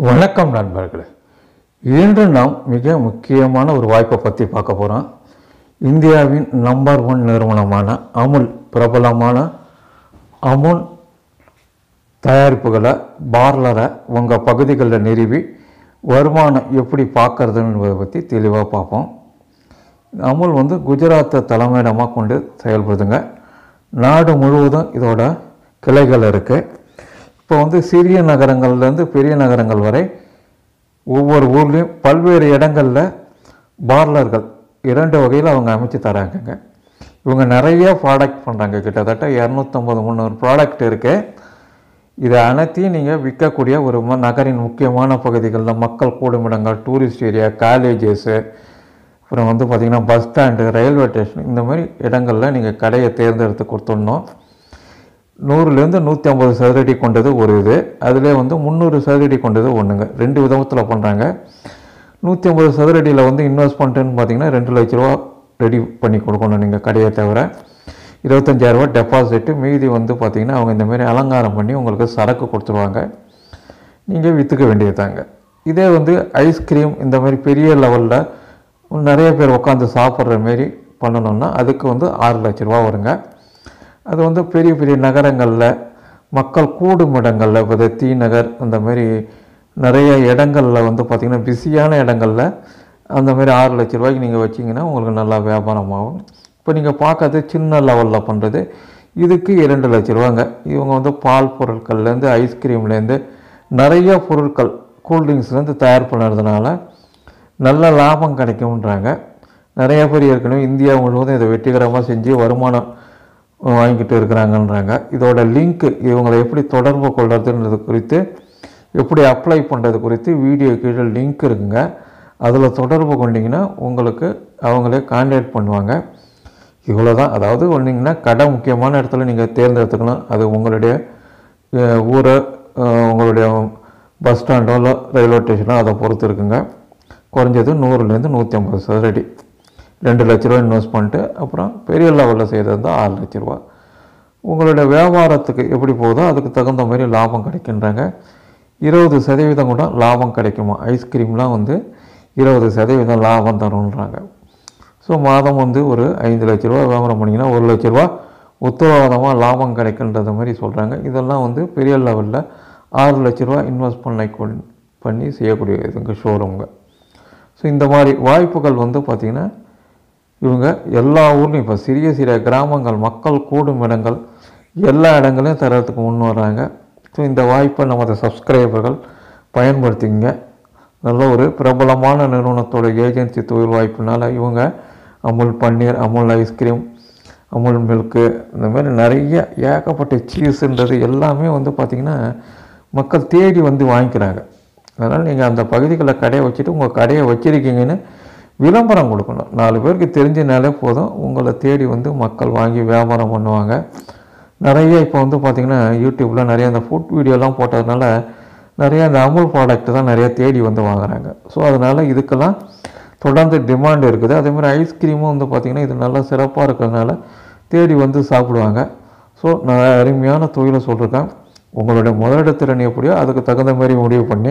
வணக்கம் நண்பர்களே இன்று நாம் மிக முக்கியமான ஒரு வாய்ப்பை பற்றி பார்க்க போகிறோம் இந்தியாவின் நம்பர் ஒன் நிறுவனமான அமுல் பிரபலமான அமுல் தயாரிப்புகளை பார்லரை உங்கள் பகுதிகளில் நிறுவி வருமானம் எப்படி பார்க்கறதுன்றதை பற்றி தெளிவாக பார்ப்போம் அமுல் வந்து குஜராத்தை தலைமையிடமாக கொண்டு செயல்படுதுங்க நாடு முழுவதும் இதோட கிளைகள் இருக்குது இப்போ வந்து சிறிய நகரங்கள்லேருந்து பெரிய நகரங்கள் வரை ஒவ்வொரு ஊர்லேயும் பல்வேறு இடங்களில் பார்லர்கள் இரண்டு வகையில் அவங்க அமைச்சு தராங்கங்க இவங்க நிறைய ப்ராடக்ட் பண்ணுறாங்க கிட்டத்தட்ட இரநூத்தம்பது முந்நூறு ப்ராடக்ட் இருக்குது இதை அனைத்தையும் நீங்கள் விற்கக்கூடிய ஒரு ம- நகரின் முக்கியமான பகுதிகளில் மக்கள் கூடுமிடங்கள் டூரிஸ்ட் ஏரியா காலேஜஸ்ஸு அப்புறம் வந்து பார்த்திங்கன்னா பஸ் ஸ்டாண்டு ரயில்வே ஸ்டேஷன் இந்த மாதிரி இடங்களில் நீங்கள் கடையை தேர்ந்தெடுத்து கொடுத்துடணும் நூறுலேருந்து நூற்றி ஐம்பது சதுரடி கொண்டது ஒரு இது அதிலே வந்து முந்நூறு சதுரடி கொண்டது ஒன்றுங்க ரெண்டு விதத்தில் பண்ணுறாங்க நூற்றி ஐம்பது சதுரடியில் வந்து இன்வெஸ்ட்மெண்ட்டுன்னு பார்த்தீங்கன்னா ரெண்டு லட்ச ரூபா ரெடி பண்ணி கொடுக்கணும் நீங்கள் கடையை தவிர இருபத்தஞ்சாயிரரூபா டெபாசிட்டு மீதி வந்து பார்த்திங்கன்னா அவங்க இந்த மாதிரி அலங்காரம் பண்ணி உங்களுக்கு சரக்கு கொடுத்துருவாங்க நீங்கள் விற்றுக்க வேண்டியதாங்க இதே வந்து ஐஸ்கிரீம் இந்த மாதிரி பெரிய லெவலில் நிறைய பேர் உட்காந்து சாப்பிட்ற மாரி பண்ணணும்னா அதுக்கு வந்து ஆறு லட்ச ரூபா வருங்க அது வந்து பெரிய பெரிய நகரங்களில் மக்கள் கூடும் இடங்களில் இப்போ இந்த டி நகர் அந்த மாதிரி நிறைய இடங்களில் வந்து பார்த்திங்கன்னா பிஸியான இடங்களில் அந்த மாதிரி ஆறு லட்ச ரூபாய்க்கு நீங்கள் வச்சிங்கன்னா உங்களுக்கு நல்லா வியாபாரம் ஆகும் இப்போ நீங்கள் பார்க்கறது சின்ன லெவலில் பண்ணுறது இதுக்கு இரண்டு லட்ச ரூபாங்க இவங்க வந்து பால் பொருட்கள்லேருந்து ஐஸ்கிரீம்லேருந்து நிறைய பொருட்கள் கூல்ட்ரிங்க்ஸ்லேருந்து தயார் பண்ணுறதுனால நல்ல லாபம் கிடைக்கும்ன்றாங்க நிறைய பேர் ஏற்கனவே இந்தியா முழுவதும் இதை வெற்றிகரமாக செஞ்சு வருமானம் வாங்கிட்டு இருக்கிறாங்கன்றாங்க இதோட லிங்க்கு இவங்களை எப்படி தொடர்பு கொள்றதுன்றது குறித்து எப்படி அப்ளை பண்ணுறது குறித்து வீடியோ கீழே லிங்க் இருக்குங்க அதில் தொடர்பு கொண்டீங்கன்னா உங்களுக்கு அவங்களே கான்டாக்ட் பண்ணுவாங்க இவ்வளோ தான் அதாவது ஒன்றிங்கன்னா கடை முக்கியமான இடத்துல நீங்கள் தேர்ந்தெடுத்துக்கணும் அது உங்களுடைய அஹ், ஊரை அஹ், உங்களுடைய பஸ் ஸ்டாண்டோ இல்லை ரயில்வே ஸ்டேஷனோ அதை பொறுத்து இருக்குங்க குறைஞ்சது நூறுலேருந்து நூற்றி ஐம்பது சதுரடி ரெண்டு லட்ச ரூபா இன்வெஸ்ட் பண்ணிட்டு அப்புறம் பெரிய லெவலில் செய்கிறது தான் ஆறு லட்ச ரூபா உங்களுடைய வியாபாரத்துக்கு எப்படி போகுதோ அதுக்கு தகுந்த மாதிரி லாபம் கிடைக்கின்றாங்க இருபது சதவீதம் கூட லாபம் கிடைக்குமா ஐஸ்கிரீம்லாம் வந்து இருபது சதவீதம் லாபம் தரும்ன்றாங்க ஸோ மாதம் வந்து ஒரு ஐந்து லட்ச ரூபா வியாபாரம் பண்ணிங்கன்னா ஒரு லட்ச ரூபா உத்தரவாதமாக லாபம் கிடைக்குன்றது மாதிரி சொல்கிறாங்க இதெல்லாம் வந்து பெரிய லெவலில் ஆறு லட்ச ரூபா இன்வெஸ்ட் பண்ண கொண்- பண்ணி செய்யக்கூடிய இதுங்க ஷோரூம்ங்க ஸோ இந்த மாதிரி வாய்ப்புகள் வந்து பார்த்திங்கன்னா இவங்க எல்லா ஊர்லேயும் இப்போ சிறிய சிறிய கிராமங்கள் மக்கள் கூடும் இடங்கள் எல்லா இடங்களையும் தரத்துக்கு முன் வர்றாங்க ஸோ இந்த வாய்ப்பை நமது சப்ஸ்கிரைபர்கள் பயன்படுத்திங்க நல்ல ஒரு பிரபலமான நிறுவனத்தோட ஏஜென்சி தொழில் வாய்ப்புனால இவங்க அமுல் பன்னீர் அமுல் ஐஸ்கிரீம் அமுல் மில்க்கு இந்த மாதிரி நிறைய ஏகப்பட்ட சீஸுன்றது எல்லாமே வந்து பார்த்திங்கன்னா மக்கள் தேடி வந்து வாங்கிக்கிறாங்க அதனால் நீங்கள் அந்த பகுதிகளில் கடையை வச்சுட்டு உங்கள் கடையை வச்சுருக்கீங்கன்னு விளம்பரம் கொடுக்கணும் நாலு பேருக்கு தெரிஞ்சனாலே போதும் உங்களை தேடி வந்து மக்கள் வாங்கி வியாபாரம் பண்ணுவாங்க நிறைய இப்போ வந்து பார்த்திங்கன்னா யூடியூப்பில் நிறைய அந்த ஃபுட் வீடியோலாம் போட்டதுனால நிறைய அந்த அமுல் ப்ராடக்ட் தான் நிறைய தேடி வந்து வாங்குறாங்க ஸோ அதனால் இதுக்கெல்லாம் தொடர்ந்து டிமாண்ட் இருக்குது அதே மாதிரி ஐஸ்கிரீமும் வந்து பார்த்திங்கன்னா இது நல்லா சிறப்பாக இருக்கிறதுனால தேடி வந்து சாப்பிடுவாங்க ஸோ நான் அருமையான தொழிலை சொல்லியிருக்கேன் உங்களுடைய முதலிடத்திறன் எப்படியோ அதுக்கு தகுந்த மாதிரி முடிவு பண்ணி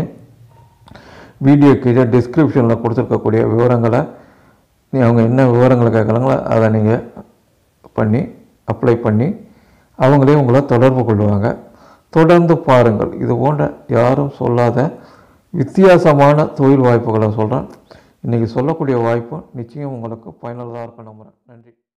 வீடியோ கீழே டிஸ்கிரிப்ஷனில் கொடுத்துருக்கக்கூடிய விவரங்களை நீ அவங்க என்ன விவரங்களை கேட்குறாங்களோ அதை நீங்கள் பண்ணி அப்ளை பண்ணி அவங்களே உங்களை தொடர்பு கொள்வாங்க தொடர்ந்து பாருங்கள் இது போன்ற யாரும் சொல்லாத வித்தியாசமான தொழில் வாய்ப்புகளை சொல்கிறேன் இன்றைக்கி சொல்லக்கூடிய வாய்ப்பு நிச்சயம் உங்களுக்கு பயனுள்ளதாக இருக்கும் நம்புகிறேன் நன்றி